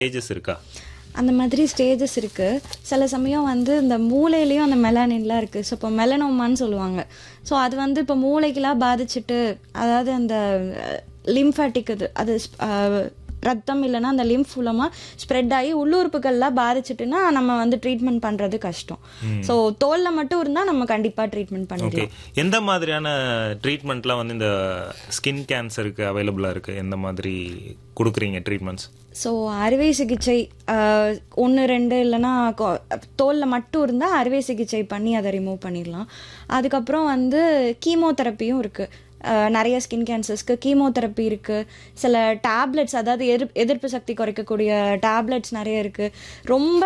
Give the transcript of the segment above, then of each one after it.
stages இருக்கா அந்த மாதிரி ஸ்டேஜஸ் இருக்கு சில சமயம் வந்து இந்த மூளையிலயும் அந்த மெலானின்லாம் இருக்கு ஸோ இப்போ மெலனோமான்னு சொல்லுவாங்க ஸோ அது வந்து இப்போ மூளைக்கெல்லாம் பாதிச்சுட்டு அதாவது அந்த லிம்ஃபேட்டிக் இது அது அஹ், ரத்தம் இல்லைன்னா அந்த லிம்ஃப் மூலமா ஸ்ப்ரெட் ஆகி உள்ளுறுப்புகள்லாம் பாதிச்சுட்டுன்னா நம்ம வந்து ட்ரீட்மெண்ட் பண்றது கஷ்டம் ஸோ தோல்ல மட்டும் இருந்தா நம்ம கண்டிப்பா ட்ரீட்மெண்ட் ஓகே பண்ணிடலாம் எந்த மாதிரியான ட்ரீட்மெண்ட்லாம் வந்து இந்த ஸ்கின் கேன்சருக்கு அவைலபிளாக இருக்கு எந்த மாதிரி கொடுக்குறீங்க ட்ரீட்மெண்ட்ஸ் ஸோ அறுவை சிகிச்சை ஒன்று ரெண்டு இல்லைன்னா தோலில் மட்டும் இருந்தால் அறுவை சிகிச்சை பண்ணி அதை ரிமூவ் பண்ணிடலாம் அதுக்கப்புறம் வந்து கீமோதெரப்பியும் இருக்குது நிறைய ஸ்கின் கேன்சர்ஸ்க்கு கீமோதெரப்பி இருக்குது சில டேப்லெட்ஸ் அதாவது எதிர் எதிர்ப்பு சக்தி குறைக்கக்கூடிய டேப்லெட்ஸ் நிறைய இருக்குது ரொம்ப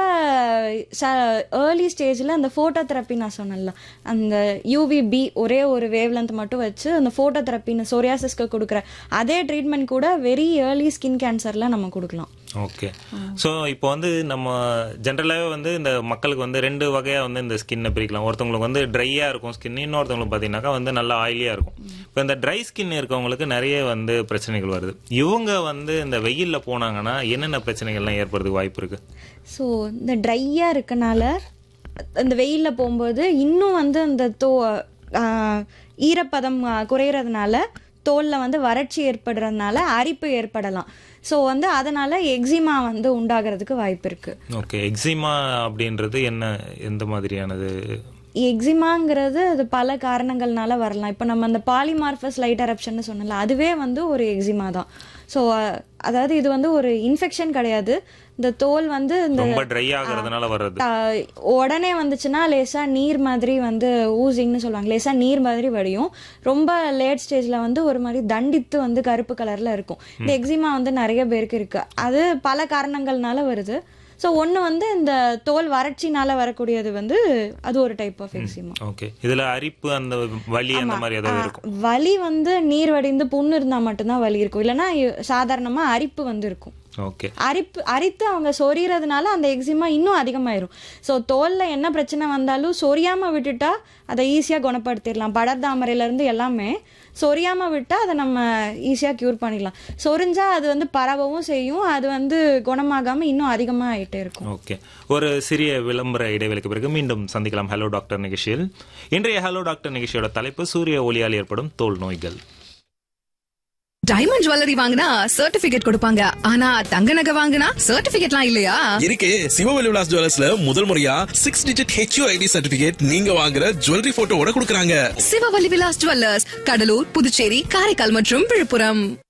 ச ஏர்லி ஸ்டேஜில் அந்த ஃபோட்டோ தெரப்பி நான் சொன்னேன்ல அந்த யூவிபி ஒரே ஒரு வேவ் லென்த் மட்டும் வச்சு அந்த ஃபோட்டோ தெரப்பின்னு சொரியாசிஸ்க்கு கொடுக்குற அதே ட்ரீட்மெண்ட் கூட வெரி ஏர்லி ஸ்கின் கேன்சரில் நம்ம கொடுக்கலாம் ஓகே ஸோ இப்போ வந்து நம்ம ஜென்ரலாகவே வந்து இந்த மக்களுக்கு வந்து ரெண்டு வகையாக வந்து இந்த ஸ்கின்னை பிரிக்கலாம் ஒருத்தவங்களுக்கு வந்து ட்ரையாக இருக்கும் ஸ்கின் இன்னொருத்தவங்களுக்கு பார்த்தீங்கன்னாக்கா வந்து நல்லா ஆயிலியாக இருக்கும் இப்போ இந்த ட்ரை ஸ்கின் இருக்கவங்களுக்கு நிறைய வந்து பிரச்சனைகள் வருது இவங்க வந்து இந்த வெயிலில் போனாங்கன்னா என்னென்ன பிரச்சனைகள்லாம் ஏற்படுறதுக்கு வாய்ப்பு இருக்கு ஸோ இந்த ட்ரையாக இருக்கனால இந்த வெயிலில் போகும்போது இன்னும் வந்து அந்த தோ ஆஹ், ஈரப்பதம் ஆஹ், குறையறதுனால தோலில் வந்து வறட்சி ஏற்படுறதுனால அரிப்பு ஏற்படலாம் ஸோ வந்து அதனால எக்ஸிமா வந்து உண்டாகிறதுக்கு வாய்ப்பு இருக்குது ஓகே எக்ஸிமா அப்படின்றது என்ன எந்த மாதிரியானது எக்ஸிமாங்கிறது அது பல காரணங்கள்னால வரலாம் இப்போ நம்ம அந்த பாலிமார்பஸ் லைட் அரப்ஷன் சொன்னல அதுவே வந்து ஒரு எக்ஸிமா தான் ஸோ அதாவது இது வந்து ஒரு இன்ஃபெக்ஷன் கிடையாது இந்த தோல் வந்து இந்த ரொம்ப ட்ரை ஆகிறதுனால வர்றது த- உடனே வந்துச்சுன்னா லேசா நீர் மாதிரி வந்து ஊசிங்னு சொல்லுவாங்க லேசா நீர் மாதிரி வடியும் ரொம்ப லேட் ஸ்டேஜ்ல வந்து ஒரு மாதிரி தண்டித்து வந்து கருப்பு கலர்ல இருக்கும் இந்த எக்ஸிமா வந்து நிறைய பேருக்கு இருக்கு அது பல காரணங்கள்னால வருது ஸோ ஒன்று வந்து இந்த தோல் வறட்சினால வரக்கூடியது வந்து அது ஒரு டைப் ஆஃப் எக்ஸிமா ஓகே இதுல அரிப்பு அந்த வலி அந்த மாதிரி ஏதாவது இருக்கும் வலி வந்து நீர் வடிந்து புண்ணு இருந்தா மட்டும்தான் வலி இருக்கும் இல்லைன்னா இ- சாதாரணமா அரிப்பு வந்து இருக்கும் ஓகே அரிப்பு அரித்து அவங்க சொரியறதுனால அந்த எக்ஸிமா இன்னும் அதிகமாயிரும் ஸோ தோலில் என்ன பிரச்சனை வந்தாலும் சொரியாம விட்டுட்டா அதை ஈஸியாக குணப்படுத்திடலாம் படர்தாமரையில இருந்து எல்லாமே சொரியாம விட்டா அதை நம்ம ஈஸியாக க்யூர் பண்ணிடலாம் சொரிஞ்சா அது வந்து பரவவும் செய்யும் அது வந்து குணமாகாம இன்னும் அதிகமாக ஆயிட்டே இருக்கும் ஓகே ஒரு சிறிய விளம்பர இடைவெளிக்கு பிறகு மீண்டும் சந்திக்கலாம் ஹலோ டாக்டர் நிகழ்ச்சியில் இன்றைய ஹலோ டாக்டர் நிகழ்ச்சியோட தலைப்பு சூரிய ஒளியால் ஏற்படும் தோல் நோய்கள் டைமண்ட் ஜுவல்லரி வாங்கினா சர்டிபிகேட் கொடுப்பாங்க ஆனா தங்க நகை வாங்கினா சர்டிபிகேட்லாம் இல்லையா இருக்கு சிவவெளி விலாஸ் ஜுவல்லர்ஸ்ல முதல் முறையா six digit HU ID certificate நீங்க வாங்குற ஜுவல்லரி போட்டோவோட கொடுக்கறாங்க சிவவல்லி விலாஸ் ஜுவல்லர்ஸ் கடலூர் புதுச்சேரி காரைக்கால் மற்றும் விழுப்புரம்